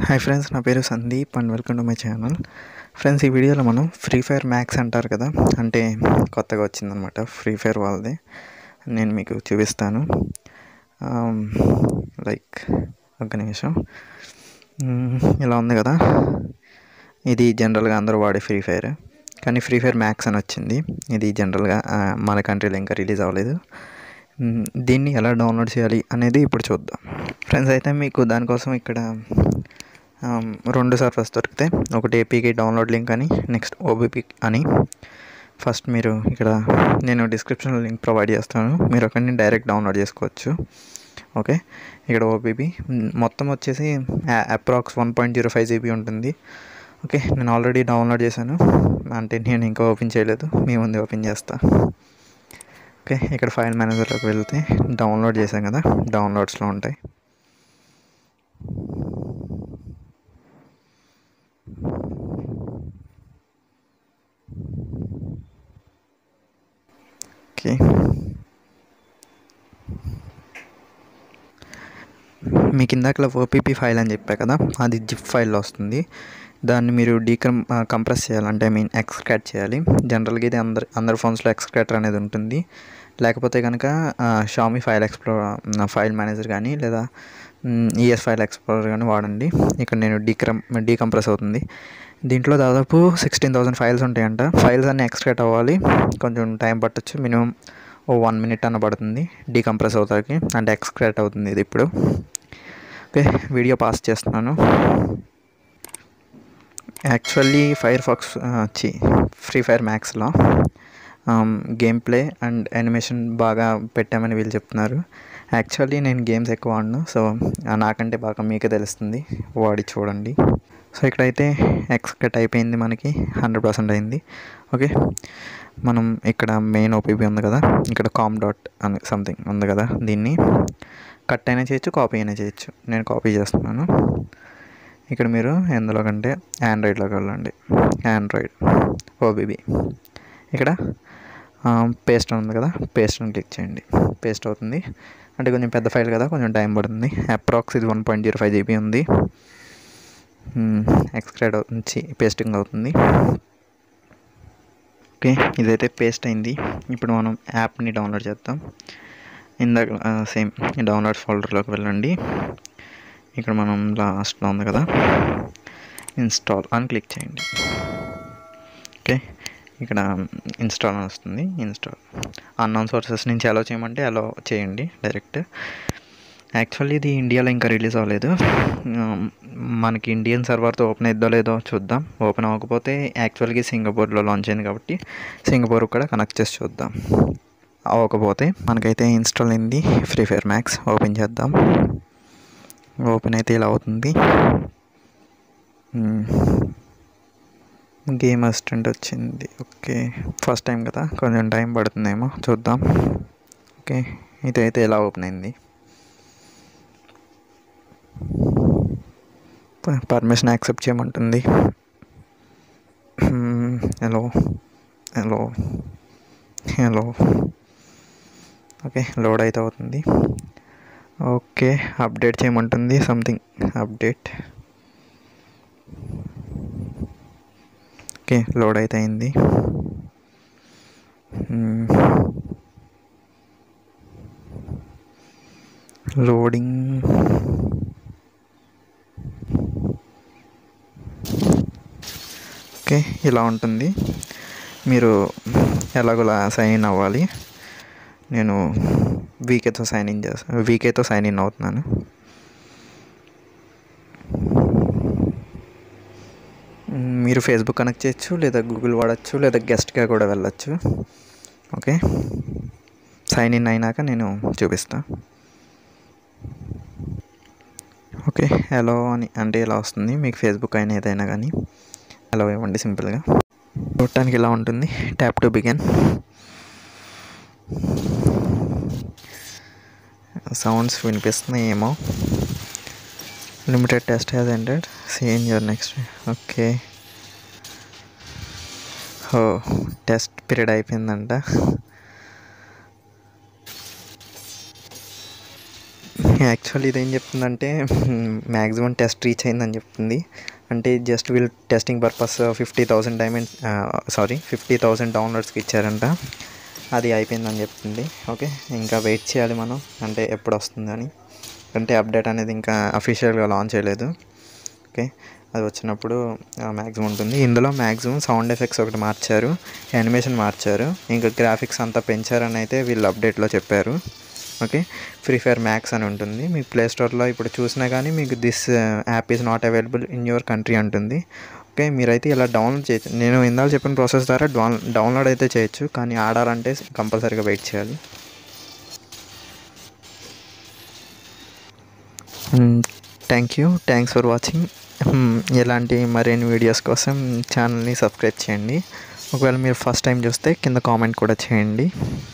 hi friends నా పేరు Sandeep and welcome to my channel friends ఈ వీడియోలో మనం ఫ్రీ ఫైర్ మ్యాక్స్ అంటారు కదా అంటే కొత్తగా వచ్చిందనమాట ఫ్రీ ఫైర్ వాళ్ళది నేను మీకు చూపిస్తాను లైక్ ఒక నిమిషం మ్మ్, ఇలా ఉంది కదా ఇది జనరల్గా అందరూ వాడే ఫ్రీ ఫైర్ కానీ ఫ్రీ ఫైర్ మ్యాక్స్ అని వచ్చింది ఇది జనరల్గా ఆ, మన కంట్రీలో ఇంకా రిలీజ్ అవ్వలేదు మ్మ్, దీన్ని ఎలా డౌన్లోడ్ చేయాలి అనేది ఇప్పుడు చూద్దాం ఫ్రెండ్స్ అయితే మీకు దానికోసం ఇక్కడ ఆమ్, రెండు సర్వర్స్ దొరికితే ఒకటి ఏపీకి డౌన్లోడ్ లింక్ అని నెక్స్ట్ ఓబీపీ అని ఫస్ట్ మీరు ఇక్కడ నేను డిస్క్రిప్షన్లో లింక్ ప్రొవైడ్ చేస్తాను మీరు అక్కడి డైరెక్ట్ డౌన్లోడ్ చేసుకోవచ్చు ఓకే ఇక్కడ ఓబీపీ మొత్తం వచ్చేసి approx one point zero five GB ఉంటుంది ఓకే నేను ఆల్రెడీ డౌన్లోడ్ చేశాను అంటే నేను ఇంకా ఓపెన్ చేయలేదు మీ ముందు ఓపెన్ చేస్తా ఓకే ఇక్కడ ఫైల్ మేనేజర్లోకి వెళ్తే డౌన్లోడ్ చేశాం కదా డౌన్లోడ్స్లో ఉంటాయి ఓకే మీకు ఇందాకలా ఓపీపీ ఫైల్ అని చెప్పా కదా అది జిప్ ఫైల్లో వస్తుంది దాన్ని మీరు డీకం కంప్రెస్ చేయాలంటే ఐ మీన్ ఎక్స్ట్రాక్ట్ చేయాలి జనరల్గా ఇది అందరి అందరి ఫోన్స్లో ఎక్స్ట్రాక్టర్ అనేది ఉంటుంది లేకపోతే కనుక Xiaomi file explore file manager కానీ లేదా ఈఎస్ ఫైల్ ఎక్స్ప్లోరర్ కానీ వాడండి ఇక్కడ నేను డీక్రమ్ డీకంప్రెస్ అవుతుంది దీంట్లో దాదాపు సిక్స్టీన్ థౌసండ్ ఫైల్స్ ఉంటాయంట ఫైల్స్ అన్నీ ఎక్స్ట్రాక్ట్ అవ్వాలి కొంచెం టైం పట్టొచ్చు మినిమం ఓ వన్ మినిట్ అన్న పడుతుంది డీకంప్రెస్ అవుతాకి అంటే ఎక్స్ట్రాక్ట్ అవుతుంది ఇది ఇప్పుడు ఓకే వీడియో పాస్ చేస్తున్నాను యాక్చువల్లీ ఫైర్ ఫాక్స్ చి ఫ్రీ ఫైర్ మ్యాక్స్లో గేమ్ ప్లే అండ్ యానిమేషన్ బాగా పెట్టామని వీళ్ళు చెప్తున్నారు యాక్చువల్లీ నేను గేమ్స్ ఎక్కువ ఆడను సో నాకంటే బాగా మీకే తెలుస్తుంది వాడి చూడండి సో ఇక్కడైతే ఎక్స్కట్ అయిపోయింది మనకి హండ్రెడ్ పర్సెంట్ అయింది ఓకే మనం ఇక్కడ మెయిన్ ఓపీపీ ఉంది కదా ఇక్కడ కామ్ డాట్ అని సంథింగ్ ఉంది కదా దీన్ని కట్ అయినా చేయొచ్చు కాపీ అయినా చేయొచ్చు నేను కాపీ చేస్తున్నాను ఇక్కడ మీరు ఎందులో కంటే ఆండ్రాయిడ్లోకి వెళ్ళండి ఆండ్రాయిడ్ ఓబీబీ ఇక్కడ పేస్ట్ ఉంది కదా పేస్ట్ అని క్లిక్ చేయండి పేస్ట్ అవుతుంది అంటే కొంచెం పెద్ద ఫైల్ కదా కొంచెం టైం పడుతుంది అప్రాక్స్ ఇది one point zero five GB ఉంది ఎక్స్క్రైడ్ అవుతుంది పేస్టింగ్ అవుతుంది ఓకే ఇదైతే పేస్ట్ అయింది ఇప్పుడు మనం యాప్ని డౌన్లోడ్ చేద్దాం ఇందాక సేమ్ డౌన్లోడ్ ఫోల్డర్లోకి వెళ్ళండి ఇక్కడ మనం లాస్ట్లో ఉంది కదా ఇన్స్టాల్ అని క్లిక్ చేయండి ఓకే ఇక్కడ ఇన్స్టాల్ అని వస్తుంది ఇన్స్టాల్ అన్నౌన్ సోర్సెస్ నుంచి అలో చేయమంటే అలో చేయండి డైరెక్ట్ యాక్చువల్లీ ఇది ఇండియాలో ఇంకా రిలీజ్ అవ్వలేదు మనకి ఇండియన్ సర్వర్తో ఓపెన్ అయిద్దో లేదో చూద్దాం ఓపెన్ అవ్వకపోతే యాక్చువల్గా సింగపూర్లో లాంచ్ అయింది కాబట్టి సింగపూర్ కూడా కనెక్ట్ చేసి చూద్దాం అవ్వకపోతే మనకైతే ఇన్స్టాల్ అయింది ఫ్రీ ఫైర్ మ్యాక్స్ ఓపెన్ చేద్దాం ఓపెన్ అయితే ఇలా అవుతుంది గేమ్ అసిస్టెంట్ వచ్చింది ఓకే ఫస్ట్ టైం కదా కొంచెం టైం పడుతుందేమో చూద్దాం ఓకే ఇదైతే ఎలా ఓపెన్ అయింది పర్మిషన్ యాక్సెప్ట్ చేయమంటుంది hello hello hello okay load అయితే అవుతుంది ఓకే అప్డేట్ చేయమంటుంది సంథింగ్ అప్డేట్ ఓకే లోడ్ అయితే అయింది లోడింగ్ ఓకే ఇలా ఉంటుంది మీరు ఎలాగోలా సైన్ ఇన్ అవ్వాలి నేను వీకేతో సైన్ ఇన్ చేస్తాను వీకేతో సైన్ ఇన్ అవుతున్నాను మీరు ఫేస్బుక్ కనెక్ట్ చేయొచ్చు లేదా గూగుల్ వాడచ్చు లేదా గెస్ట్గా కూడా వెళ్ళచ్చు ఓకే సైన్ ఇన్ అయినాక నేను చూపిస్తా ఓకే హలో అని అంటే ఇలా వస్తుంది మీకు ఫేస్బుక్ అయినా ఏదైనా కానీ అలా ఇవ్వండి సింపుల్గా చూడటానికి ఇలా ఉంటుంది ట్యాప్ టు బిగన్ సౌండ్స్ వినిపిస్తున్నాయి ఏమో limited test has ended same your next okay ఓ టెస్ట్ పీరియడ్ అయిపోయిందంట యాక్చువల్లీ ఇదేం చెప్తుందంటే మ్యాక్సిమం టెస్ట్ రీచ్ అయిందని చెప్తుంది అంటే జస్ట్ వీళ్ళు testing purpose fifty thousand diamond sorry fifty thousand డౌన్లోడ్స్కి ఇచ్చారంట అది అయిపోయిందని చెప్తుంది ఓకే ఇంకా వెయిట్ చేయాలి మనం అంటే ఎప్పుడు వస్తుందని అంటే అప్డేట్ అనేది ఇంకా అఫీషియల్గా లాంచ్ చేయలేదు ఓకే అది వచ్చినప్పుడు మ్యాక్సిమం ఉంటుంది ఇందులో మ్యాక్సిమం సౌండ్ ఎఫెక్ట్స్ ఒకటి మార్చారు యానిమేషన్ మార్చారు ఇంకా గ్రాఫిక్స్ అంతా పెంచారని అయితే వీళ్ళు అప్డేట్లో చెప్పారు ఓకే ఫ్రీ ఫైర్ మ్యాక్స్ అని ఉంటుంది మీకు ప్లే స్టోర్లో ఇప్పుడు చూసినా కానీ మీకు this app is not available in your country అంటుంది ఓకే మీరైతే ఇలా డౌన్లోడ్ చేయొచ్చు నేను ఇందాక చెప్పిన ప్రాసెస్ ద్వారా డౌన్ డౌన్లోడ్ అయితే చేయొచ్చు కానీ ఆడాలంటే కంపల్సరీగా వెయిట్ చేయాలి thank you thanks for watching ఇలాంటి మరిన్ని వీడియోస్ కోసం ఛానల్ని సబ్స్క్రైబ్ చేయండి ఒకవేళ మీరు ఫస్ట్ టైం చూస్తే కింద కామెంట్ కూడా చేయండి